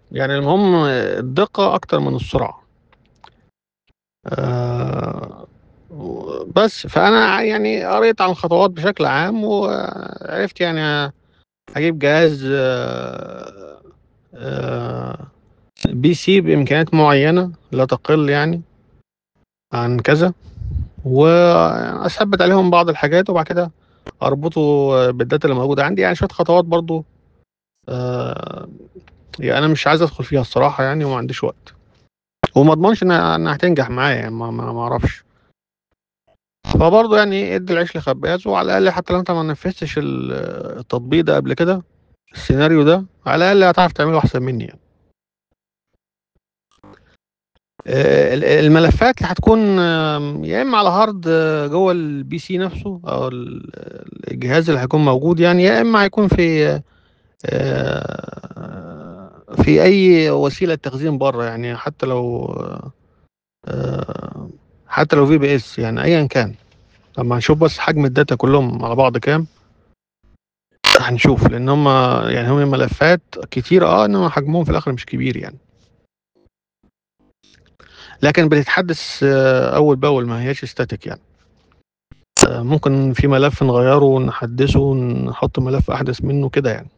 يعني المهم الدقة أكتر من السرعة آه، بس فأنا يعني قريت عن الخطوات بشكل عام وعرفت يعني أجيب جهاز آه، آه، بي سي بإمكانيات معينة لا تقل يعني عن كذا وأثبت عليهم بعض الحاجات وبعد كده أربطه بالداتا اللي موجودة عندي يعني شوية خطوات برضو آه، يعني أنا مش عايز أدخل فيها الصراحة يعني وما عنديش وقت وما اضمنش انها انها هتنجح معايا يعني ما ما ما اعرفش فبرضه يعني ادي العيش لخباز وعلى الاقل حتى لو انت ما نفذتش ال- التطبيق ده قبل كده السيناريو ده على الاقل هتعرف تعمله احسن مني يعني آه، ال- الملفات اللي هتكون آم، يا اما على هارد آه، جوه البي سي نفسه او ال- الجهاز اللي هيكون موجود يعني يا اما هيكون في آه، في اي وسيله تخزين بره يعني حتى لو آه، حتى لو في بي اس يعني ايا كان لما نشوف بس حجم الداتا كلهم على بعض كام هنشوف لان هم يعني هم ملفات كتير اه انما حجمهم في الاخر مش كبير يعني لكن بتتحدث آه، اول باول ما هياش ستاتيك يعني آه، ممكن في ملف نغيره نحدثه نحط ملف احدث منه كده يعني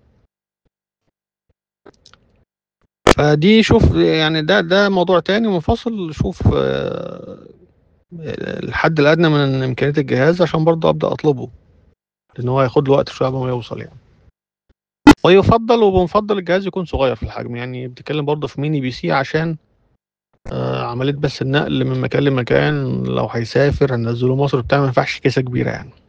فدي شوف يعني ده ده موضوع تاني منفصل شوف آه، الحد الادنى من امكانيات الجهاز عشان برضه ابدا اطلبه لان هو هياخد له وقت شويه قبل ما يوصل يعني ويفضل وبنفضل الجهاز يكون صغير في الحجم يعني بتتكلم برضه في ميني بي سي عشان آه عمليه بس النقل من مكان لمكان لو هيسافر هننزله مصر بتاع ما ينفعش كيسه كبيره يعني